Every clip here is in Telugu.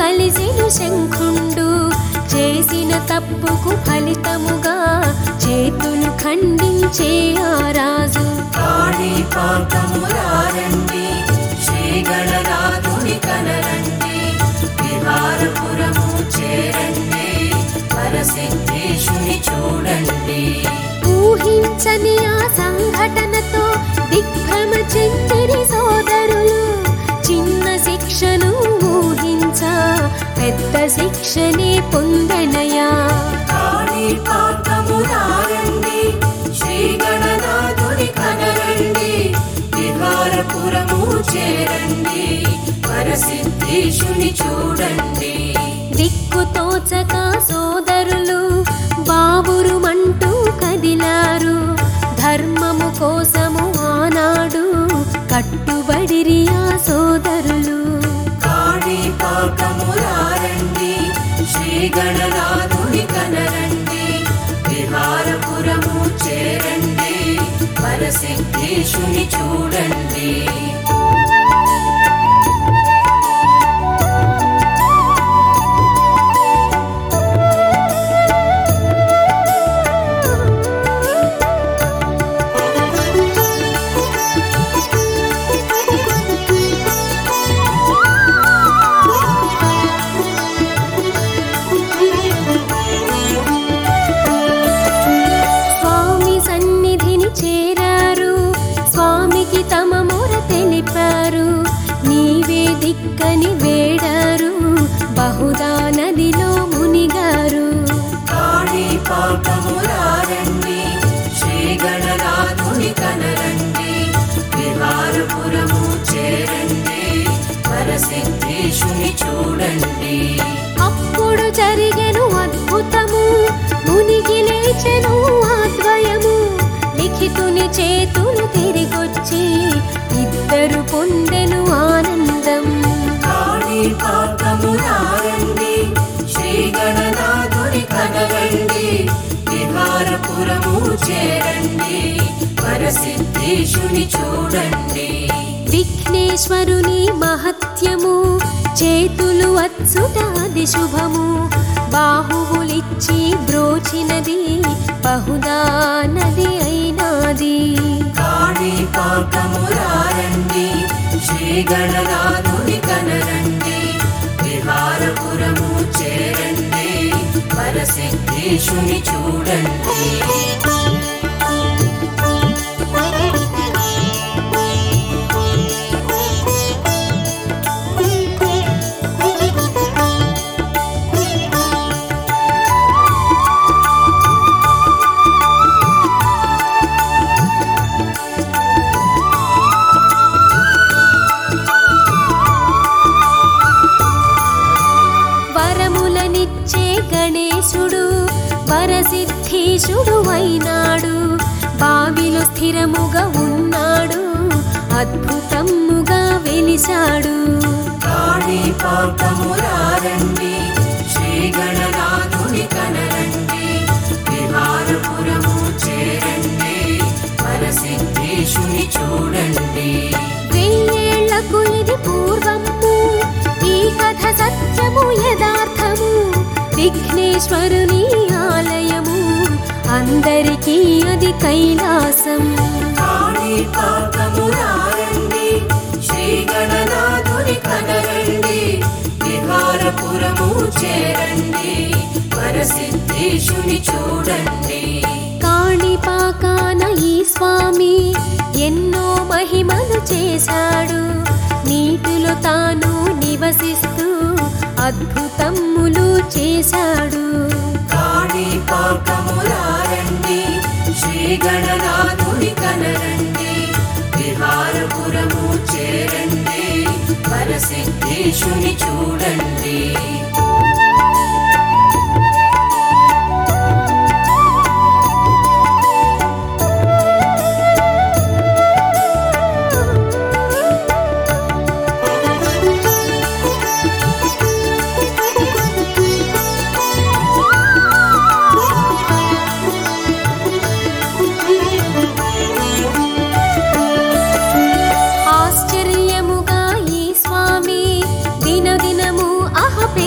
కలిసెను శంఖుండు చేసిన తప్పుకు ఫలితముగా చేతులు ఖండించే ఆ రాజు కాణిపాకములారండి శ్రీ గణనాథుని కనరండి విహారపురము చేరండి పరసిద్ధేశుని చూడండి ఊహించని ఆ సంఘటనతో దిగ్భ్రమ చెందిరి సోదరులు చిన్న శిక్షను ఊహించ పెద్ద శిక్షనే పొందనయా కాణిపాకములారండి శ్రీ గణనాథుని కనరండి విహారపురము చేరండి పరసిద్ధేశుని చూడండి దిక్కు తోచక సోదరులు బావురుమంటూ కదిలారు ధర్మము కోసము ఆనాడు కట్టుబడిరి ఆ సోదరులు కాణిపాకములారండి శ్రీ గణనాథుని కనరండి విహారపురము చేరండి పరసిద్ధేశుని చూడండి స్వామి సన్నిధిని చేరారు స్వామికి తమ మొర తెలిపారు నీవే దిక్కని వేడారు బహుదా నదిలో మునిగారు కాణిపాకములారండి శ్రీ గణనాథుని కనరండి విహారపురము చేరండి పరసిద్ధేశుని చూడండి అప్పుడు జరిగెను అద్భుతము మునిగి లేచెను ఆద్వయము లిఖితుని చేతులు తిరిగొచ్చి ఇద్దరు పొందెను ఆనందం కాణిపాకములారండి శ్రీ గణనాథుని కనరండి విహారపురము చేరండి పరసిద్ధేశుని చూడండి విఘ్నేశ్వరుని మహత్యము చేతులు అచ్చుట అది శుభము బాహువులిచ్చి బ్రోచినది బహుదా నది అయినాది కాణిపాకములారండి శ్రీ గణనాథుని కనరండి విహారపురము చేరండి పరసిద్ధేశుని చూడండి వరములనిచ్చే గణేశుడు వరసిద్ధీశుడు అయినాడు బావిలో స్థిరముగా ఉన్నాడు అద్భుతముగా వెలిశాడు కాణిపాకములారండి శ్రీ గణనాథుని కనరండి విహారపురము చేరండి పరసిద్ధేశుని చూడండి వెయ్యేళ్లకు ఇది పూర్వము ఈ కథ సత్యము యథార్థము విఘ్నేశ్వరుని ఆలయము అందరికీ అది కైలాసం కాణిపాకములారండి శ్రీ గణనాథుని కనరండి విహారపురము చేరండి పరసిద్ధేశుని చూడండి కాణిపాకాన ఈ స్వామి ఎన్నో మహిమలు చేశాడు నీటిలో తాను నివసిస్తూ అద్భుతములు చేశాడు కాణిపాకములారండి శ్రీ గణనాథుని కనరండి విహారపురము చేరండి పరసిద్ధేశుని చూడండి ఆశ్చర్యముగా ఈ స్వామి దినదినము అహ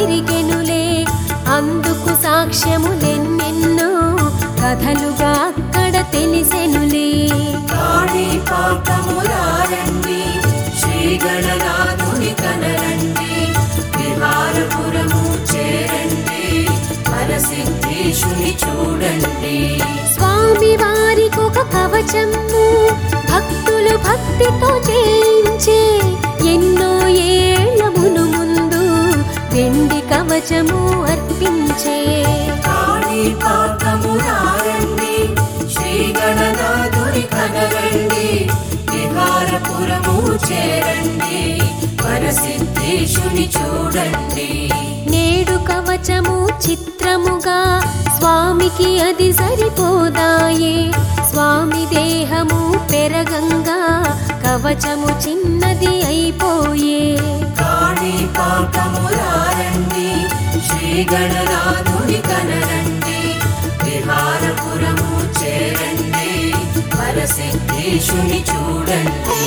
పరసిద్ధేశుని చూడండి స్వామి వారికొక కవచము భక్తులు భక్తితో చేయించే ఎన్నో ఏళ్ల మును ముందు వెండి కవచము అర్పించే కాణిపాకము రారండి శ్రీ గణనాథుని కనరండి విహారపురము చేరండి పరసిద్ధేశుని చూడండి నేడు కవచము చిత్రముగా స్వామికి అది సరిపోదాయే స్వామి దేహము పెరగంగా కవచము చిన్నది అయిపోయే కాణిపాకము రారండి శ్రీ గణనాథుని కనరండి విహారపురము చేరండి పరసిద్ధేశుని చూడండి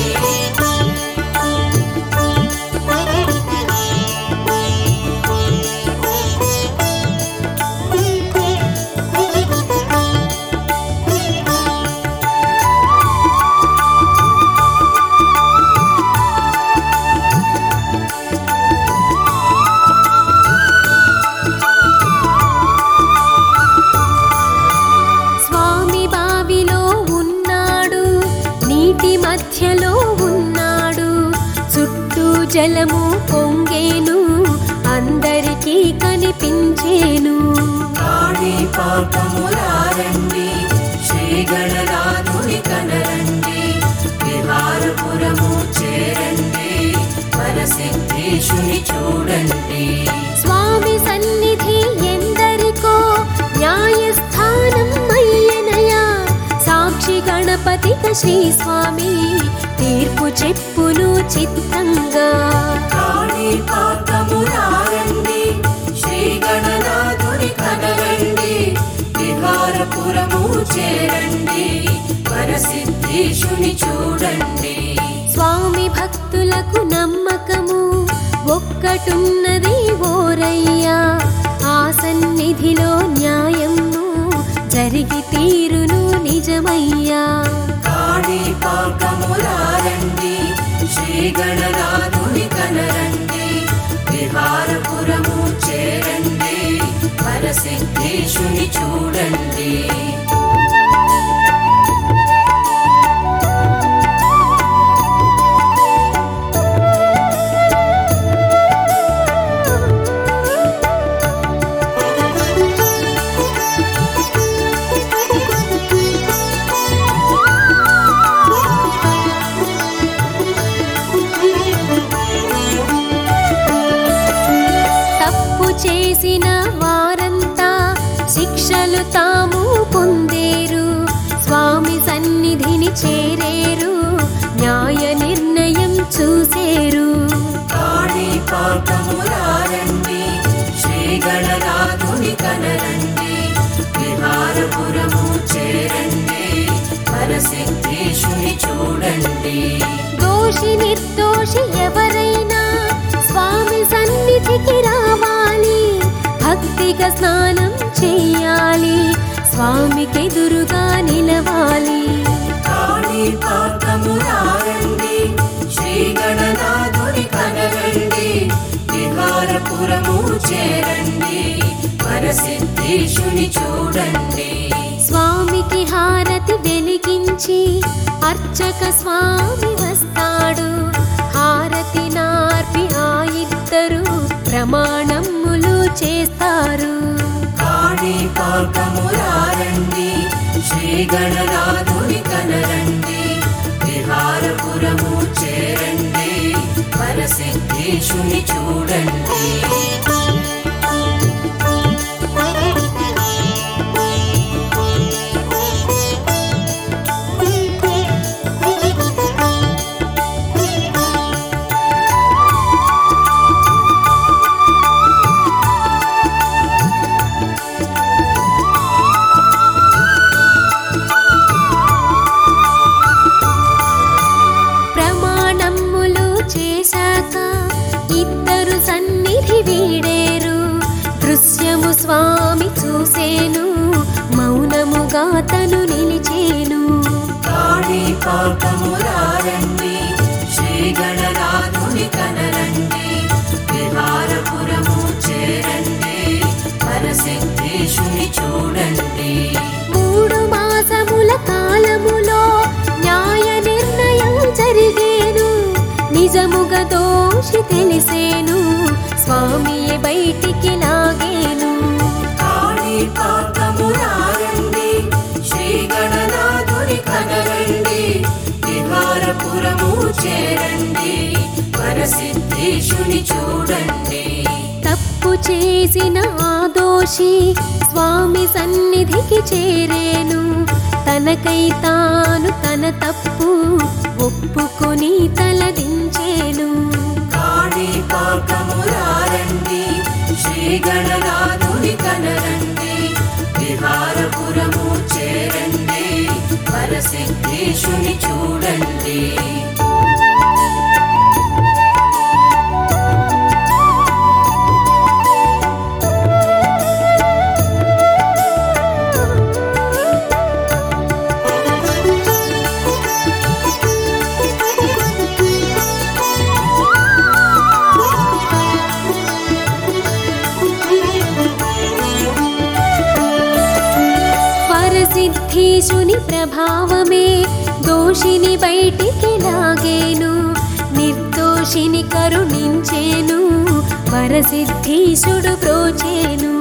స్వామి బావిలో ఉన్నాడు నీటి మధ్యలో ఉన్నాడు చుట్టూ జలము పొంగేను అందరికీ కనిపించేను కాణిపాకము రారండి శ్రీ గణనాథుని కనరండి విహారపురము చేరండి పరసిద్ధేశుని చూడండి స్వామి సన్నిధి ఎందరికో న్యాయస్థానం అయ్యనయా సాక్షి గణపతిక శ్రీ స్వామి తీర్పు చెప్పును చిత్తంగా కాణిపాకము రారండి శ్రీ గణనాథుని కనరండి విహారపురము చేరండి పరసిద్ధేశుని చూడండి స్వామి భక్తులకు నమ్మకము ఒక్కటున్నది ఓరయ్యా ఆ సన్నిధిలో న్యాయము జరిగి తీరును నిజమయ్యా కాణిపాకము రారండి శ్రీ గణనాథుని కనరండి విహారపురము చేరండి పరసిద్ధేశుని చూడండి తప్పు చేసిన వారంతా శిక్షలు తాము పొందేరు స్వామి సన్నిధిని చేరేరు న్యాయ నిర్ణయం చూసేరు కాణిపాకము రారండి శ్రీ గణనాథుని కనరండి విహారపురము చేరండి పరసిద్ధేశుని చూడండి దోషి నిర్దోషి ఎవరైనా స్వామి సన్నిధికి రావాలి భక్తిగా స్నానం చెయ్యాలి స్వామికి ఎదురుగా నిలవాలి కాణిపాకము రారండి శ్రీ గణనాథుని కనరండి విహారపురము చేరండి పరసిద్ధేశుని చూడండి స్వామికి హారతి వెలిగించి అర్చక స్వామి వస్తాడు హారతి నార్పి ఆ ఇద్దరు ప్రమాణములు చేస్తారు కాణిపాకము రారండి శ్రీ గణనాథుని కనరండి విహారపురము చేరండి పరసిద్ధేశుని చూడండి ప్రమాణములు చేశాక ఇద్దరు సన్నిధి వీడేరు దృశ్యము స్వామి చూసేను మౌనముగా తను నిలిచేను కాణిపాకము రారండి శ్రీ గణనాథుని కనరండి విహారపురము చేరండి పరసిద్ధేశుని చూడండి స్వామియే బయటికి లాగేను కాణిపాకమురారండి శ్రీ గణనాథుని కనరండి విహారపురము చేరండి వరసిద్ధేశుని చూడండి తప్పు చేసిన ఆ దోషి స్వామి సన్నిధికి చేరేను తనకై తాను తన తప్పు ఒప్పుకొని తలదించేను కాణిపాకమురారండి శ్రీ గణనాథుని కనరండి విహారపురము చేరండి వరసిద్ధేశుని చూడండి వరసిద్ధీశుని ప్రభావమే దోషిని బయటికి లాగేను నిర్దోషిని కరుణించేను వరసిద్ధీశుడు ప్రోచేను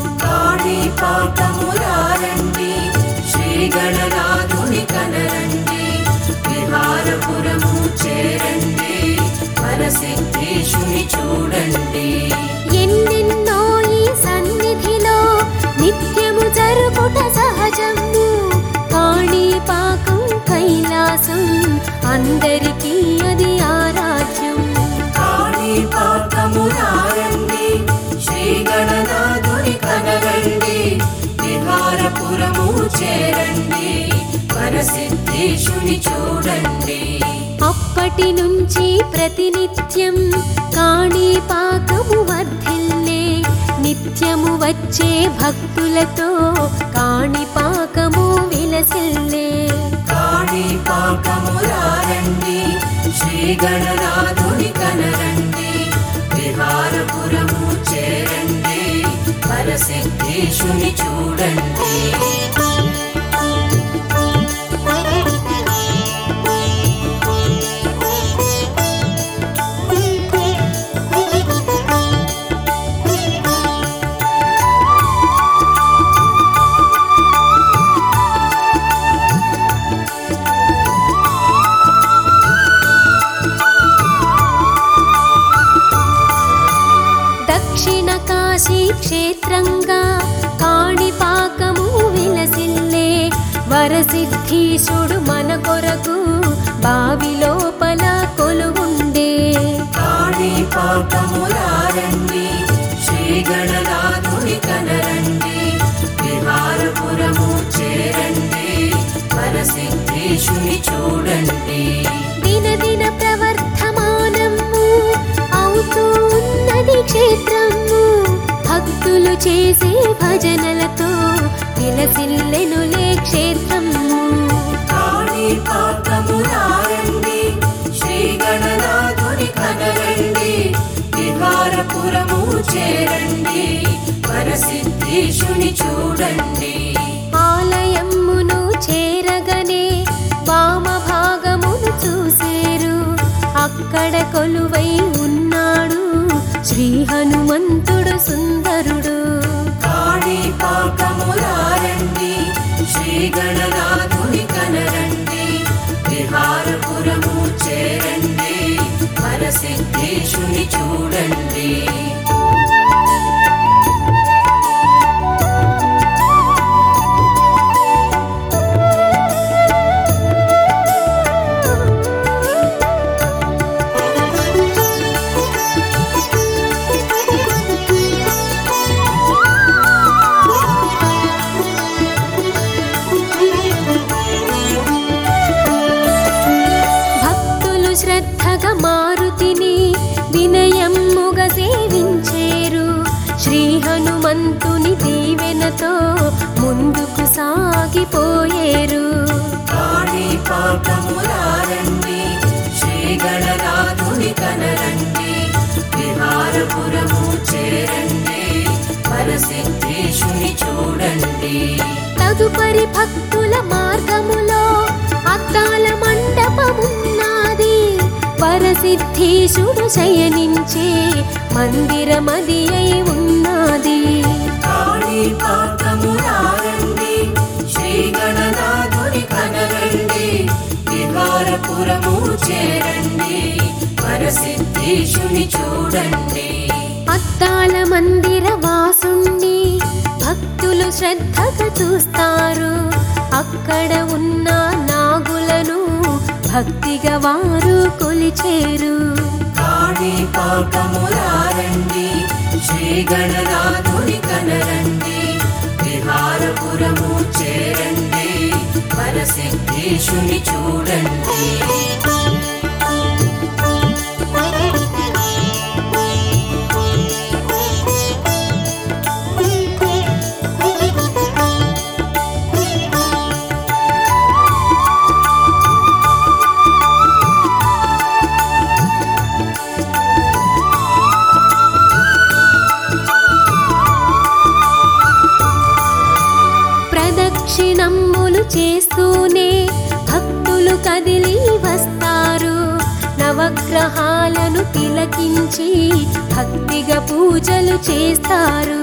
కాణిపాకమురారండి శ్రీ గణనాథుని కనరండి విహారపురము చేరండి వరసిద్ధేశుని చూడండి ఎన్నెన్నో ఈ సన్నిధిలో నిత్యము జరుగుట సహజము కాణిపాకం కైలాసం అందరికీ అది ఆరాధ్యం కాణిపాకమురారండి శ్రీ గణనాథుని కనరండి విహారపురము చేరండి వరసిద్ధేశుని చూడండి అప్పటి నుంచి ప్రతినిత్యం కాణిపాకము వర్ధిల్లే నిత్యము వచ్చే భక్తులతో కాణిపాకము విలసిల్లే కాణిపాకమురారండి శ్రీ గణనాథుని కనరండి విహారపురము చేరండి వరసిద్ధేశుని చూడండి దక్షిణ కాశీ క్షేత్రంగా కాణిపాకము విలసిల్లే వరసిద్ధీశుడు మన కొరకు బావి లోపల కొలువుండే కాణిపాకమురారండి శ్రీ గణనాథుని కనరండి విహారపురము చేరండి వరసిద్ధేశుని చూడండి దినదిన ప్రవర్ధమానము అవుతూ ఉన్నది క్షేత్రము భక్తులు చేసే భజనలతో విలసిల్లెనులే క్షేత్రము కాణిపాకమురారండి శ్రీ గణనాథుని కనరండి విహారపురము చేరండి వరసిద్ధేశుని చూడండి ఆలయమును చేరగనే వామ భాగమును చూసేరు అక్కడ కొలువై ఉన్నాడు శ్రీ హనుమంతుడు సుందరుడు కాణిపాకమురారండి శ్రీ గణనాథుని కనరండి విహారపురము చేరండి వరసిద్ధేశుని చూడండి భక్తులు శ్రద్ధగా మారుతిని వినయమ్ముగా సేవించేరు శ్రీ హనుమంతుని దీవెనతో ముందుకు సాగిపోయేరు కాణిపాకమురారండి శ్రీ గణనాథుని కనరండి విహారపురము చేరండి వరసిద్ధేశుని చూడండి తదుపరి భక్తుల మార్గములో అద్దాల మండపమున్నది వర వరసిద్ధీశుడు శయనించే మందిరమది అయి ఉన్నది కాణిపాకమురారండి శ్రీ గణనాథుని కనరండి విహారపురము చేరండి వరసిద్ధేశుని చూడండి అద్దాల మందిర వాసుణ్ణి భక్తులు శ్రద్ధగా చూస్తారు అక్కడ ఉన్న నాగులను భక్తిగా వారు కొలిచేరు కాణిపాకమురారండి శ్రీ గణనాథుని కనరండి విహారపురము చేరండి వరసిద్ధేశుని చూడండి ప్రదక్షిణమ్ములు చేస్తూనే భక్తులు కదిలి వస్తారు నవగ్రహాలను తిలకించి భక్తిగా పూజలు చేస్తారు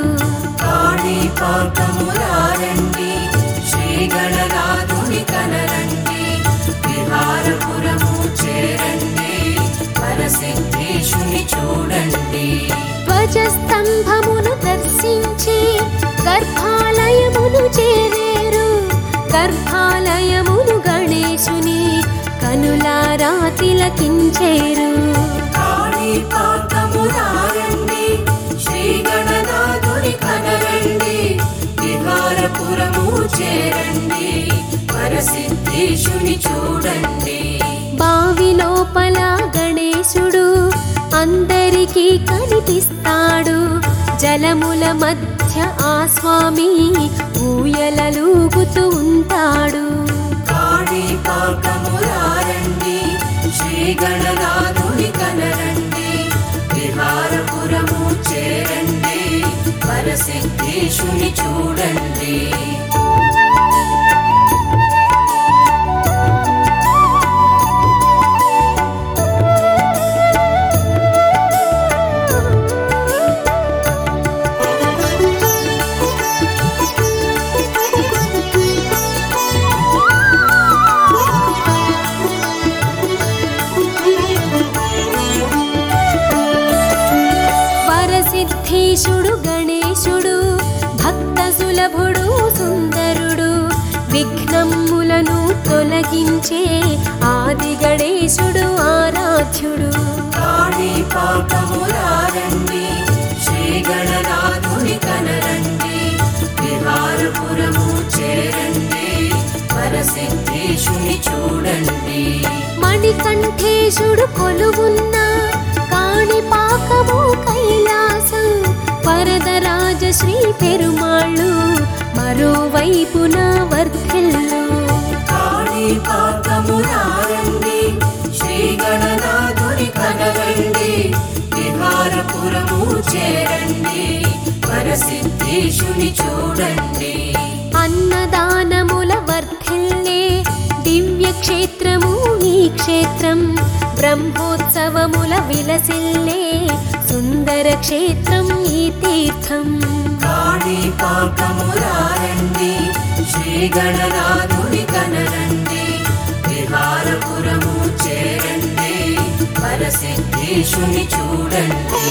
కాణిపాకమురారండి శ్రీ గణనాథుని కనరండి విహారపురము చేరండి వరసిద్ధేశుని చూడండి ధ్వజస్తంభమును దర్శించి గర్భాలయమును చేరేరు గర్భాలయమును గణేశుని కనులారా తిలకించేరు కాణిపాకమురారండి శ్రీ గణనాథుని కనరండి విహారపురము చేరండి వరసిద్ధేశుని చూడండి బావి లోపల గణేశుడు అందరికీ కనిపిస్తాడు జలముల మధ్య ఆ స్వామి ఊయలలూగుతూ ఉంటాడు కాణిపాకమురారండి శ్రీ గణనాథుని కనరండి విహారపురము చేరండి వరసిద్ధేశుని చూడండి వరసిద్ధీశుడు గణేశుడు భక్త సులభుడు సుందరుడు విఘ్నములను తొలగించే ఆది గణేశుడు ఆరాధ్యుడు కాణిపాకమురారండి శ్రీ గణనాథుని కనరండి విహారపురము చేరండి వరసిద్ధేశుని చూడండి మణికంఠేశుడు కొలువున్న కాణిపాకము కైలాసం వరదరాజ శ్రీ పెరుమాళ్ళు మరోవైపున వర్ధిల్లు కాణిపాకమురారండి శ్రీ గణనాథుని కనరండి విహారపురము చేరండి వరసిద్ధేశుని చూడండి అన్నదానముల వర్ధిల్లే దివ్య క్షేత్రము ఈ క్షేత్రం బ్రహ్మోత్సవముల విలసిల్లే సుందర క్షేత్రం ఈ తీర్థం కాణిపాకమురారండి శ్రీ గణనాథుని కనరండి విహారపురము చేరండి వరసిద్ధేశుని చూడండి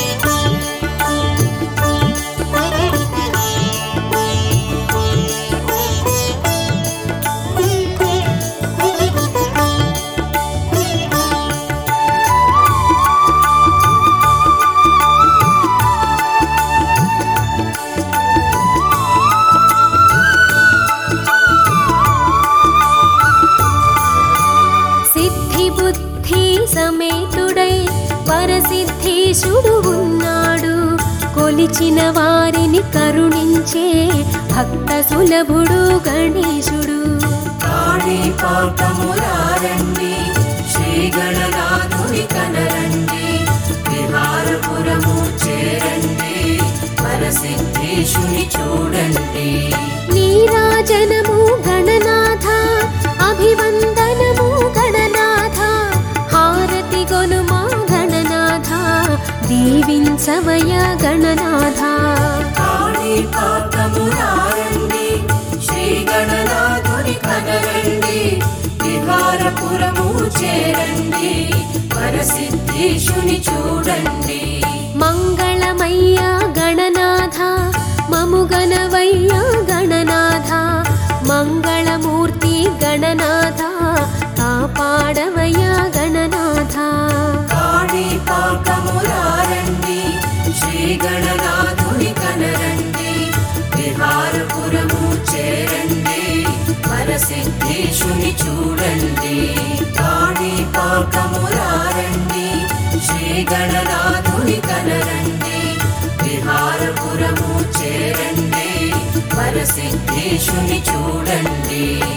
సిద్ధి బుద్ధి సమేతుడై వరసిద్ధీశుడు ఉన్నాడు కొలిచిన వారిని కరుణించే భక్త సులభుడు గణేశుడు కాణిపాకమురారండి శ్రీ గణనాథుని కనరండి విహారపురము చేరండి వరసిద్ధేశుని చూడండి నీరాజనము గణనాథ అభివందనము గణనాథ హారతి గొను దీవించవయ గణనాథ కాణిపాకమురారండి శ్రీ గణనాథుని కనరండి విహారపురము చేరండి వరసిద్ధేశుని చూడండి మంగళమయ్య గణనాథ మముగనవయ్య గణనాథ మంగళమూర్తి గణనాథ కాపాడవయ్య గణనాథ కాణిపాకమురారండి శ్రీ గణనాథుని కనరండి విహారపురము చేరండి వరసిద్ధేశుని చూడండి కాణిపాకమురారండి శ్రీ గణనాథుని కనరండి విహారపురము చేరండి వరసిద్ధేశుని చూడండి